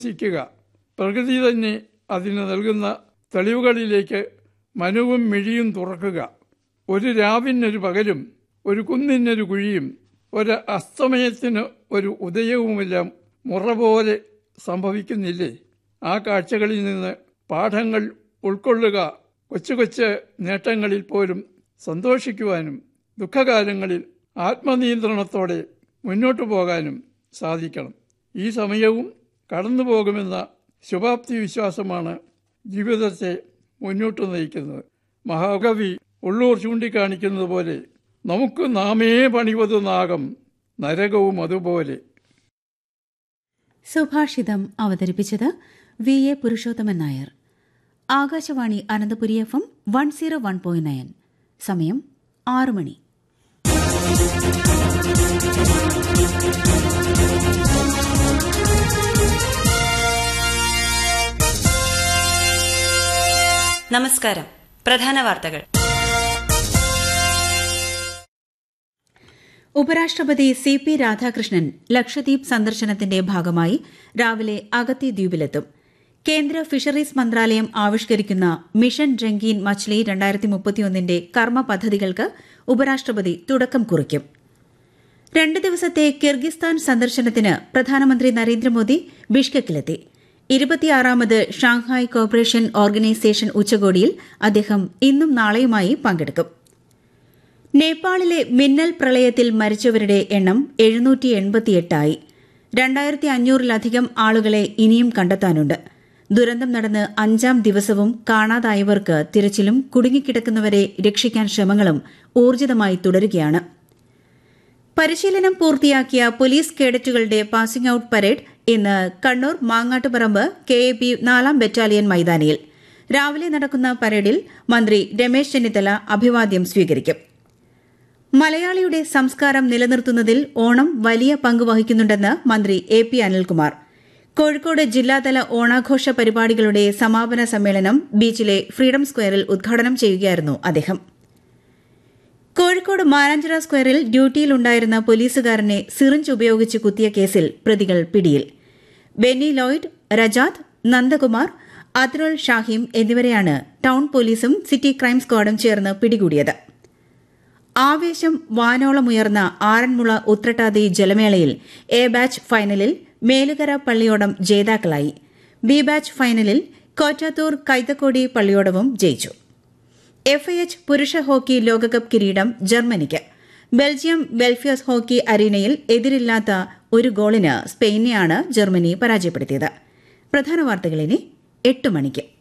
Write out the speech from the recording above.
ശിക്കുക പ്രകൃതി തന്നെ അതിന് നൽകുന്ന തെളിവുകളിലേക്ക് മനുവും മിഴിയും തുറക്കുക ഒരു രാവിനൊരു പകലും ഒരു കുന്നിനൊരു കുഴിയും ഒരു അസ്തമയത്തിന് ഒരു ഉദയവുമെല്ലാം മുറ പോലെ സംഭവിക്കുന്നില്ലേ ആ കാഴ്ചകളിൽ നിന്ന് പാഠങ്ങൾ ഉൾക്കൊള്ളുക കൊച്ചു കൊച്ചു നേട്ടങ്ങളിൽ പോലും സന്തോഷിക്കുവാനും ദുഃഖകാലങ്ങളിൽ ആത്മനിയന്ത്രണത്തോടെ മുന്നോട്ടു പോകാനും സാധിക്കണം ഈ സമയവും കടന്നു പോകുമെന്ന ശുഭാപ്തി വിശ്വാസമാണ് ജീവിതത്തെ മുന്നോട്ട് നയിക്കുന്നത് മഹാകവി ഉള്ളൂർ ചൂണ്ടിക്കാണിക്കുന്നത് പോലെ നമുക്ക് നാമേ പണിവതു നാഗം നരകവും അതുപോലെ സുഭാഷിതം അവതരിപ്പിച്ചത് V A Purushothaman Nair Akashvani Ananthapuri F M one zero one point nine സമയം ആറ് മണി നമസ്കാരം പ്രധാന വാർത്തകൾ ഉപരാഷ്ട്രപതി സി പി രാധാകൃഷ്ണൻ ലക്ഷദ്വീപ് സന്ദർശനത്തിന്റെ ഭാഗമായി രാവിലെ അഗത്തി ദ്വീപിലെത്തും കേന്ദ്ര ഫിഷറീസ് മന്ത്രാലയം ആവിഷ്കരിക്കുന്ന മിഷൻ രംഗീൻ മച്ലി രണ്ടായിരത്തി മുപ്പത്തിയൊന്നിന്റെ കർമ്മ പദ്ധതികൾക്ക് ഉപരാഷ്ട്രപതി തുടക്കം കുറിക്കും രണ്ട് ദിവസത്തെ കിർഗിസ്ഥാൻ സന്ദർശനത്തിന് പ്രധാനമന്ത്രി നരേന്ദ്രമോദി ബിഷ്കെക്കിലെത്തി ഇരുപത്തിയാറാമത് ഷാങ്ഹായ് കോർപ്പറേഷൻ ഓർഗനൈസേഷൻ ഉച്ചകോടിയിൽ അദ്ദേഹം ഇന്നും നാളെയുമായി പങ്കെടുക്കും നേപ്പാളിലെ മിന്നൽ പ്രളയത്തിൽ മരിച്ചവരുടെ എണ്ണം എഴുന്നൂറ്റി എൺപത്തിയെട്ടായി രണ്ടായിരത്തി അഞ്ഞൂറിലധികം ആളുകളെ ഇനിയും കണ്ടെത്താനുണ്ട് ദുരന്തം നടന്ന് അഞ്ചാം ദിവസവും കാണാതായവർക്ക് തിരച്ചിലും കുടുങ്ങിക്കിടക്കുന്നവരെ രക്ഷിക്കാൻ ശ്രമങ്ങളും ഊർജിതമായി തുടരുകയാണ് പരിശീലനം പൂർത്തിയാക്കിയ പോലീസ് കേഡറ്റുകളുടെ പാസിംഗ് ഔട്ട് പരേഡ് ഇന്ന് Kannur Mangattuparamba K A P നാലാം ബറ്റാലിയൻ മൈതാനിയിൽ രാവിലെ നടക്കുന്ന പരേഡിൽ മന്ത്രി രമേശ് ചെന്നിത്തല അഭിവാദ്യം സ്വീകരിക്കും മലയാളിയുടെ സംസ്കാരം നിലനിർത്തുന്നതിൽ ഓണം വലിയ പങ്ക് വഹിക്കുന്നുണ്ടെന്ന് മന്ത്രി എ പി അനിൽകുമാർ കോഴിക്കോട് ജില്ലാതല ഓണാഘോഷ പരിപാടികളുടെ സമാപന സമ്മേളനം ബീച്ചിലെ ഫ്രീഡം സ്ക്വയറിൽ ഉദ്ഘാടനം ചെയ്യുകയായിരുന്നു അദ്ദേഹം കോഴിക്കോട് മാനാഞ്ചിറ സ്ക്വയറിൽ ഡ്യൂട്ടിയിലുണ്ടായിരുന്ന പോലീസുകാരനെ സിറിഞ്ച് ഉപയോഗിച്ച് കുത്തിയ കേസിൽ പ്രതികൾ പിടിയിൽ ബെന്നി ലോയിഡ് രജാദ് നന്ദകുമാർ അദ്രുൽ ഷാഹിം എന്നിവരെയാണ് ടൌൺ പോലീസും സിറ്റി ക്രൈം സ്ക്വാഡും ചേർന്ന് പിടികൂടിയത് ആവേശം വാനോളമുയർന്ന ആറന്മുള ഉത്രട്ടാതി ജലമേളയിൽ എ ബാച്ച് ഫൈനലിൽ മേലുകര പള്ളിയോടം ജേതാക്കളായി ബി ബാച്ച് ഫൈനലിൽ കോറ്റാത്തൂർ കൈതക്കോടി പള്ളിയോടവും ജയിച്ചു എഫ്ഐഎച്ച് പുരുഷ ഹോക്കി ലോകകപ്പ് കിരീടം ജർമ്മനിക്ക് ബെൽജിയം വെൽഫിയസ് ഹോക്കി അരീനയിൽ എതിരില്ലാത്ത ഒരു ഗോളിന് സ്പെയിനെയാണ് ജർമ്മനി പരാജയപ്പെടുത്തിയത് പ്രധാന വാർത്തകൾ ഇനി എട്ട് മണിക്ക്